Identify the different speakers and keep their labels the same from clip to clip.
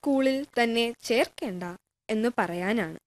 Speaker 1: സ്കൂളിൽ തന്നെ ചേർക്കേണ്ട എന്ന് പറയാനാണ്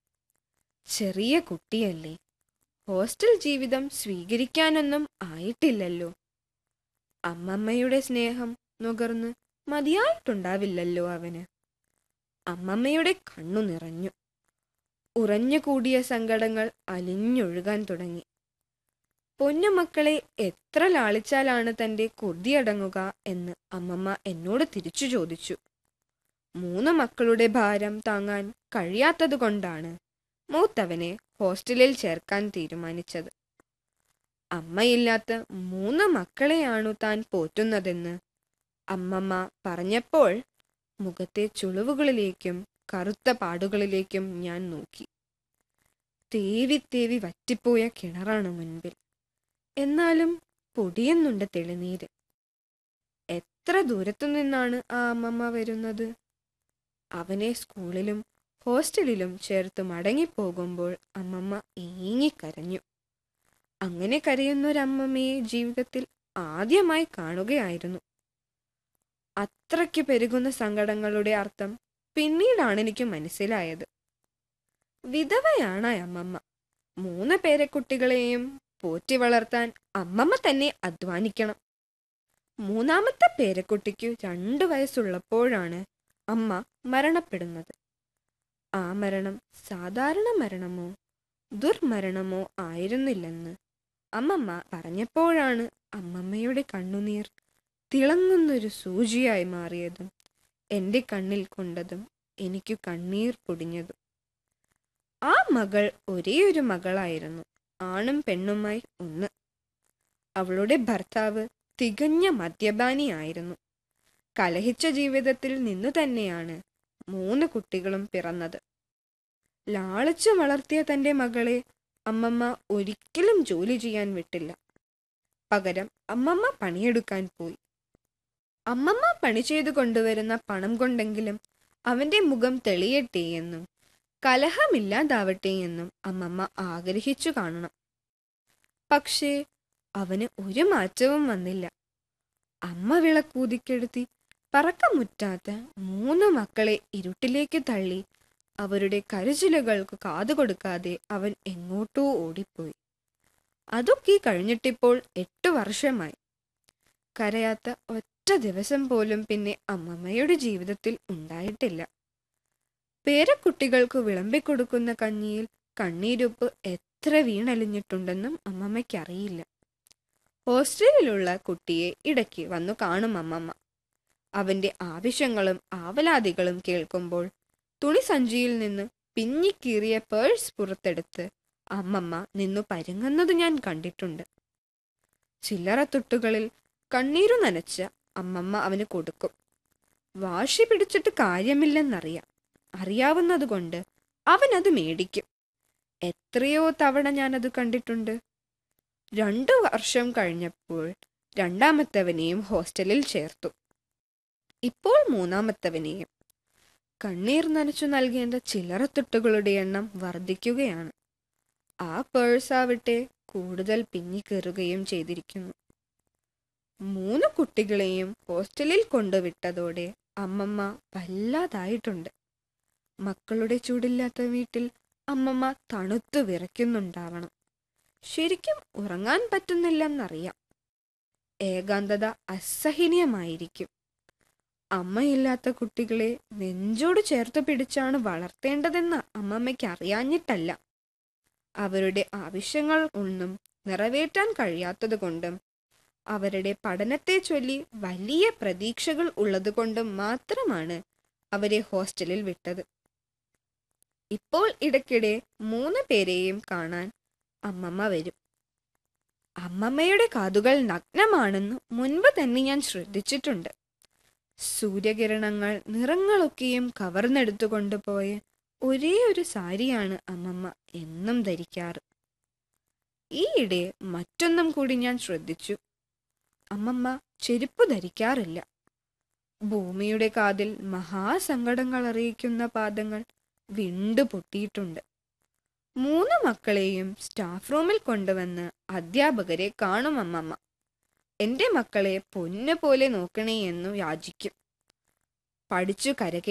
Speaker 1: ചെറിയ കുട്ടിയല്ലേ ഹോസ്റ്റൽ ജീവിതം സ്വീകരിക്കാനൊന്നും ആയിട്ടില്ലല്ലോ അമ്മമ്മയുടെ സ്നേഹം നുകർന്ന് മതിയായിട്ടുണ്ടാവില്ലല്ലോ അവന് അമ്മമ്മയുടെ കണ്ണു നിറഞ്ഞു ഉറഞ്ഞുകൂടിയ സങ്കടങ്ങൾ അലിഞ്ഞൊഴുകാൻ തുടങ്ങി പൊന്നുമക്കളെ എത്ര ലാളിച്ചാലാണ് തന്റെ കൊതിയടങ്ങുക എന്ന് അമ്മമ്മ എന്നോട് തിരിച്ചു ചോദിച്ചു മൂന്ന് മക്കളുടെ ഭാരം താങ്ങാൻ കഴിയാത്തതുകൊണ്ടാണ് മൂത്തവനെ ഹോസ്റ്റലിൽ ചേർക്കാൻ തീരുമാനിച്ചത് അമ്മയില്ലാത്ത മൂന്ന് മക്കളെയാണു താൻ പോറ്റുന്നതെന്ന് അമ്മമ്മ പറഞ്ഞപ്പോൾ മുഖത്തെ ചുളിവുകളിലേക്കും കറുത്ത പാടുകളിലേക്കും ഞാൻ നോക്കി തേവി തേവി വറ്റിപ്പോയ കിണറാണ് മുൻപിൽ എന്നാലും പൊടിയുന്നുണ്ട് തെളിനീര് എത്ര ദൂരത്തു നിന്നാണ് ആ അമ്മമ്മ വരുന്നത് അവനെ സ്കൂളിലും ഹോസ്റ്റലിലും ചേർത്ത് മടങ്ങിപ്പോകുമ്പോൾ അമ്മമ്മ ഏങ്ങിക്കരഞ്ഞു അങ്ങനെ കരയുന്നൊരമ്മമ്മയെ ജീവിതത്തിൽ ആദ്യമായി കാണുകയായിരുന്നു അത്രയ്ക്ക് പെരുകുന്ന സങ്കടങ്ങളുടെ അർത്ഥം പിന്നീടാണ് എനിക്ക് മനസ്സിലായത് വിധവയാണ് ആ അമ്മമ്മ മൂന്ന് പേരക്കുട്ടികളെയും പോറ്റി വളർത്താൻ അമ്മമ്മ തന്നെ അധ്വാനിക്കണം മൂന്നാമത്തെ പേരക്കുട്ടിക്കു രണ്ടു വയസ്സുള്ളപ്പോഴാണ് അമ്മ മരണപ്പെടുന്നത് ആ മരണം സാധാരണ മരണമോ ദുർമരണമോ ആയിരുന്നില്ലെന്ന് അമ്മമ്മ പറഞ്ഞപ്പോഴാണ് അമ്മമ്മയുടെ കണ്ണുനീർ തിളങ്ങുന്നൊരു സൂചിയായി മാറിയതും എൻ്റെ കണ്ണിൽ കൊണ്ടതും എനിക്ക് കണ്ണീർ പൊടിഞ്ഞതും ആ മകൾ ഒരേയൊരു മകളായിരുന്നു ആണും പെണ്ണുമായി ഒന്ന് അവളുടെ ഭർത്താവ് തികഞ്ഞ മദ്യപാനിയായിരുന്നു കലഹിച്ച ജീവിതത്തിൽ നിന്നു തന്നെയാണ് മൂന്ന് കുട്ടികളും പിറന്നത് ലാളിച്ചു വളർത്തിയ തന്റെ മകളെ അമ്മമ്മ ഒരിക്കലും ജോലി ചെയ്യാൻ വിട്ടില്ല പകരം അമ്മമ്മ പണിയെടുക്കാൻ പോയി അമ്മമ്മ പണി ചെയ്തു കൊണ്ടുവരുന്ന പണം കൊണ്ടെങ്കിലും അവന്റെ മുഖം തെളിയട്ടെ എന്നും കലഹമില്ലാതാവട്ടെ എന്നും അമ്മമ്മ ആഗ്രഹിച്ചു കാണണം പക്ഷേ അവന് ഒരു മാറ്റവും വന്നില്ല അമ്മ വിളക്കൂതിക്കെടുത്തി പറക്കമുറ്റാത്ത മൂന്ന് മക്കളെ ഇരുട്ടിലേക്ക് തള്ളി അവരുടെ കരുചിലുകൾക്ക് കാതുകൊടുക്കാതെ അവൻ എങ്ങോട്ടോ ഓടിപ്പോയി അതൊക്കെ കഴിഞ്ഞിട്ടിപ്പോൾ എട്ടു വർഷമായി കരയാത്ത ഒറ്റ ദിവസം പോലും പിന്നെ അമ്മമ്മയുടെ ജീവിതത്തിൽ ഉണ്ടായിട്ടില്ല പേരക്കുട്ടികൾക്ക് വിളമ്പിക്കൊടുക്കുന്ന കഞ്ഞിയിൽ കണ്ണീരുപ്പ് എത്ര വീണലിഞ്ഞിട്ടുണ്ടെന്നും അമ്മമ്മയ്ക്കറിയില്ല ഹോസ്റ്റലിലുള്ള കുട്ടിയെ ഇടയ്ക്ക് വന്നു കാണും അമ്മമ്മ അവന്റെ ആവശ്യങ്ങളും ആവലാതികളും കേൾക്കുമ്പോൾ തുണി സഞ്ചിയിൽ നിന്ന് പിഞ്ഞിക്കീറിയ പേഴ്സ് പുറത്തെടുത്ത് അമ്മമ്മ നിന്നു പരുങ്ങുന്നത് ഞാൻ കണ്ടിട്ടുണ്ട് ചില്ലറത്തുട്ടുകളിൽ കണ്ണീരു നനച്ച് അമ്മമ്മ അവന് കൊടുക്കും വാശി പിടിച്ചിട്ട് കാര്യമില്ലെന്നറിയാം അറിയാവുന്നതുകൊണ്ട് അവനത് മേടിക്കും എത്രയോ തവണ ഞാനത് കണ്ടിട്ടുണ്ട് രണ്ടു വർഷം കഴിഞ്ഞപ്പോൾ രണ്ടാമത്തവനെയും ഹോസ്റ്റലിൽ ചേർത്തു ഇപ്പോൾ മൂന്നാമത്തവനെയും കണ്ണീർ നനച്ചു നൽകേണ്ട ചില്ലറത്തുട്ടുകളുടെ എണ്ണം വർദ്ധിക്കുകയാണ് ആ പേഴ്സ് ആവട്ടെ കൂടുതൽ പിന്നിക്കേറുകയും ചെയ്തിരിക്കുന്നു മൂന്ന് കുട്ടികളെയും ഹോസ്റ്റലിൽ കൊണ്ടുവിട്ടതോടെ അമ്മമ്മ വല്ലാതായിട്ടുണ്ട് മക്കളുടെ ചൂടില്ലാത്ത വീട്ടിൽ അമ്മമ്മ തണുത്തു വിറയ്ക്കുന്നുണ്ടാവണം ശരിക്കും ഉറങ്ങാൻ പറ്റുന്നില്ലെന്നറിയാം ഏകാന്തത അസഹനീയമായിരിക്കും അമ്മയില്ലാത്ത കുട്ടികളെ നെഞ്ചോട് ചേർത്ത് പിടിച്ചാണ് വളർത്തേണ്ടതെന്ന് അമ്മമ്മയ്ക്ക് അറിയാഞ്ഞിട്ടല്ല അവരുടെ ആവശ്യങ്ങൾ ഒന്നും നിറവേറ്റാൻ കഴിയാത്തതുകൊണ്ടും അവരുടെ പഠനത്തെ ചൊല്ലി വലിയ പ്രതീക്ഷകൾ ഉള്ളതുകൊണ്ടും മാത്രമാണ് അവരെ ഹോസ്റ്റലിൽ വിട്ടത് ഇപ്പോൾ ഇടയ്ക്കിടെ മൂന്ന് പേരെയും കാണാൻ അമ്മമ്മ വരും അമ്മമ്മയുടെ കാതുകൾ നഗ്നമാണെന്ന് മുൻപ് തന്നെ ഞാൻ ശ്രദ്ധിച്ചിട്ടുണ്ട് സൂര്യകിരണങ്ങൾ നിറങ്ങളൊക്കെയും കവർന്നെടുത്തു കൊണ്ടുപോയ ഒരേ ഒരു സാരിയാണ് അമ്മമ്മ എന്നും ധരിക്കാറ് ഈയിടെ മറ്റൊന്നും കൂടി ഞാൻ ശ്രദ്ധിച്ചു അമ്മമ്മ ചെരുപ്പ് ധരിക്കാറില്ല ഭൂമിയുടെ കാതിൽ മഹാസങ്കടങ്ങൾ അറിയിക്കുന്ന പാദങ്ങൾ വിണ്ടു പൊട്ടിയിട്ടുണ്ട് മൂന്ന് മക്കളെയും സ്റ്റാഫ് റൂമിൽ കൊണ്ടുവന്ന് അധ്യാപകരെ കാണും അമ്മമ്മ എന്റെ മക്കളെ പൊന്നു പോലെ നോക്കണേ എന്നു യാചിക്കും പഠിച്ചു കരകെ